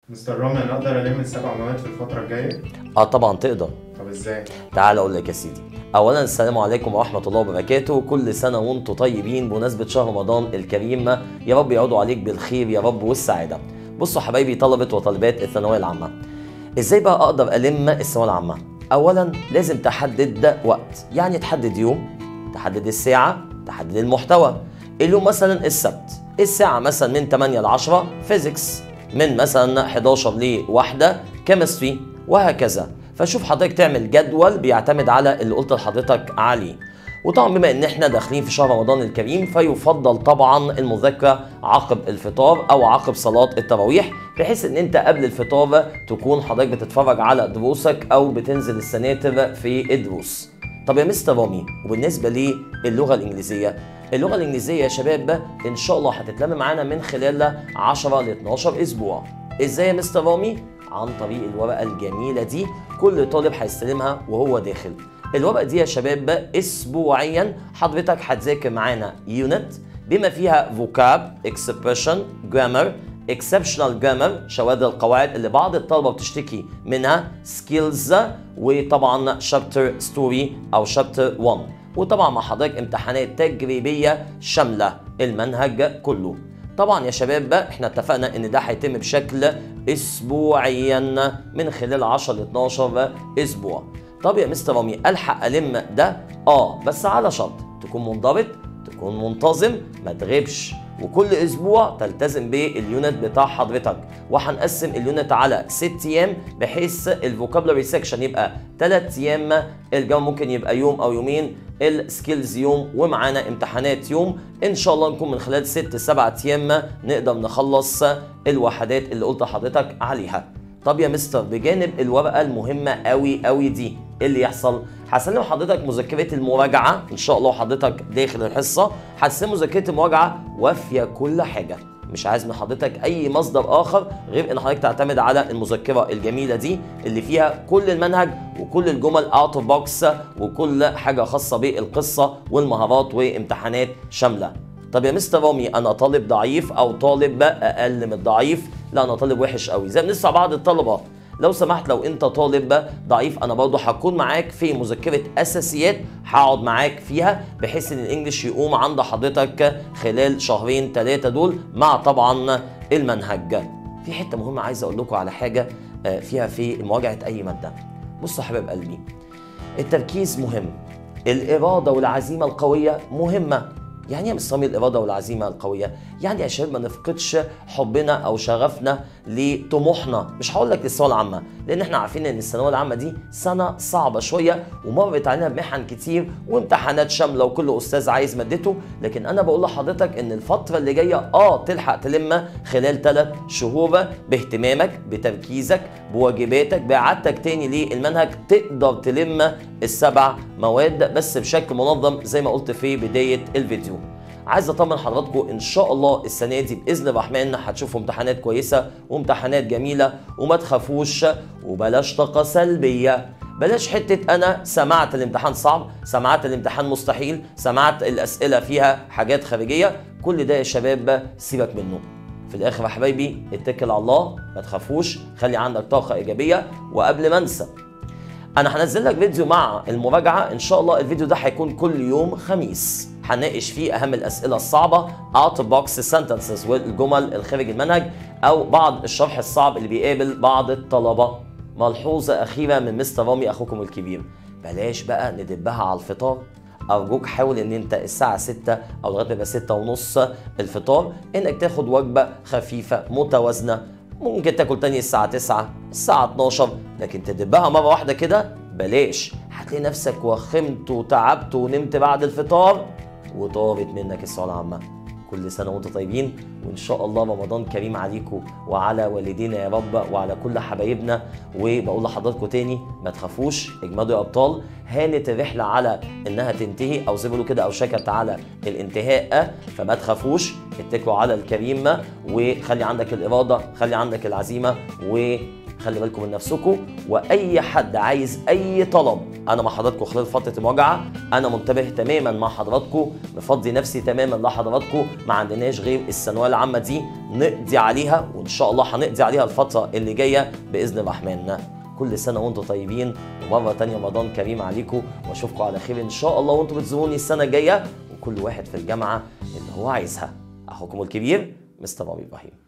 مستر رامي انا اقدر الم السبع مواد في الفتره الجايه اه طبعا تقدر طب ازاي تعال اقول لك يا سيدي اولا السلام عليكم ورحمه الله وبركاته كل سنه وانتم طيبين بمناسبه شهر رمضان الكريم يا رب يعودوا عليك بالخير يا رب والسعاده بصوا حبايبي طلبه وطالبات الثانويه العامه ازاي بقى اقدر الم الثانويه العامه اولا لازم تحدد وقت يعني تحدد يوم تحدد الساعه تحدد المحتوى اليوم مثلا السبت الساعه مثلا من 8 ل 10 فيزيكس من مثلا 11 ل 1 كيمستري وهكذا فشوف حضرتك تعمل جدول بيعتمد على اللي قلت لحضرتك عليه وطبعا بما ان احنا داخلين في شهر رمضان الكريم فيفضل طبعا المذاكره عقب الفطار او عقب صلاه التراويح بحيث ان انت قبل الفطار تكون حضرتك بتتفرج على دروسك او بتنزل السناتر في الدروس طب يا مستر رامي وبالنسبه للغه الانجليزيه اللغه الانجليزيه يا شباب ان شاء الله هتتلم معانا من خلال 10 ل 12 اسبوع ازاي يا مستر رامي عن طريق الورقه الجميله دي كل طالب هيستلمها وهو داخل الورقه دي يا شباب اسبوعيا حضرتك هتذاكر معانا يونت بما فيها فوكاب اكسبريشن جرامر اكسبشنال جرامر شواذ القواعد اللي بعض الطلبه بتشتكي منها سكيلز وطبعا شابتر ستوري او شابتر 1 وطبعا مع حضرتك امتحانات تجريبيه شامله المنهج كله طبعا يا شباب احنا اتفقنا ان ده هيتم بشكل اسبوعيا من خلال 10 ل 12 اسبوع طب يا مستر رامي الحق الم ده اه بس على شرط تكون منضبط تكون منتظم ما تغيبش وكل اسبوع تلتزم باليونت بتاع حضرتك وهنقسم اليونت على 6 ايام بحيث الفوكابلري سيكشن يبقى 3 ايام الجو ممكن يبقى يوم او يومين السكيلز يوم ومعانا امتحانات يوم ان شاء الله نكون من خلال 6 7 ايام نقدر نخلص الوحدات اللي قلت لحضرتك عليها طب يا مستر بجانب الورقه المهمه قوي قوي دي ايه اللي يحصل هسلم حضرتك مذكره المراجعه ان شاء الله حضرتك داخل الحصه هتسلم مذكره المراجعه وافيه كل حاجه مش عايز من حضرتك اي مصدر اخر غير ان حضرتك تعتمد على المذكره الجميله دي اللي فيها كل المنهج وكل الجمل اوت اوف بوكس وكل حاجه خاصه بالقصه والمهارات وامتحانات شامله طب يا مستر رامي انا طالب ضعيف او طالب اقل من الضعيف لا انا طالب وحش قوي زي بنسمع بعض الطلبه لو سمحت لو انت طالب ضعيف انا برضه هكون معاك في مذكره اساسيات هقعد معاك فيها بحيث ان الانجليش يقوم عند حضرتك خلال شهرين ثلاثه دول مع طبعا المنهج في حته مهمه عايز اقول لكم على حاجه فيها في مواجهه اي ماده بصوا يا حبايب قلبي التركيز مهم الاراده والعزيمه القويه مهمه يعني ايه مستمر الاراده والعزيمه القويه؟ يعني يا شباب ما نفقدش حبنا او شغفنا لطموحنا، مش هقول لك للثانويه العامه، لان احنا عارفين ان الثانويه العامه دي سنه صعبه شويه ومرت علينا بمحن كتير وامتحانات شامله وكل استاذ عايز مادته، لكن انا بقول لحضرتك ان الفتره اللي جايه اه تلحق تلم خلال ثلاث شهور باهتمامك بتركيزك بواجباتك باعادتك تاني للمنهج تقدر تلم السبع مواد بس بشكل منظم زي ما قلت في بدايه الفيديو. عايز اطمن حضراتكم ان شاء الله السنه دي باذن الرحمن هتشوفوا امتحانات كويسه وامتحانات جميله وما تخافوش وبلاش طاقه سلبيه بلاش حته انا سمعت الامتحان صعب سمعت الامتحان مستحيل سمعت الاسئله فيها حاجات خارجيه كل ده يا شباب سيبك منه في الاخر يا حبايبي اتكل على الله ما تخافوش خلي عندك طاقه ايجابيه وقبل ما انسى انا هنزل لك فيديو مع المراجعه ان شاء الله الفيديو ده هيكون كل يوم خميس هنناقش فيه اهم الاسئله الصعبه اوت بوكس سنتنسز والجمل الخارج المنهج او بعض الشرح الصعب اللي بيقابل بعض الطلبه ملحوظه اخيره من مستر رامي اخوكم الكبير بلاش بقى ندبها على الفطار ارجوك حاول ان انت الساعه 6 او لغايه ما يبقى 6 ونص الفطار انك تاخد وجبه خفيفه متوازنه ممكن تاكل تاني الساعه 9 الساعه 12 لكن تدبها مره واحده كده بلاش هتلاقي نفسك وخمت وتعبت ونمت بعد الفطار وطارت منك الثانويه العامه كل سنه وانتم طيبين وان شاء الله رمضان كريم عليكم وعلى والدينا يا رب وعلى كل حبايبنا وبقول لحضراتكم تاني ما تخافوش اجمدوا يا ابطال هانت الرحله على انها تنتهي او زي ما بيقولوا كده او شكت على الانتهاء فما تخافوش اتكلوا على الكريم وخلي عندك الاراده خلي عندك العزيمه و خلي بالكم من نفسكم واي حد عايز اي طلب انا مع حضراتكم خلال فتره المراجعه انا منتبه تماما مع حضراتكم مفضي نفسي تماما لحضراتكم ما عندناش غير الثانويه العامه دي نقضي عليها وان شاء الله هنقضي عليها الفتره اللي جايه باذن الرحمن كل سنه وانتم طيبين ومره تانية رمضان كريم عليكم واشوفكم على خير ان شاء الله وانتم بتزوروني السنه الجايه وكل واحد في الجامعه اللي هو عايزها اخوكم الكبير مستر رامي ابراهيم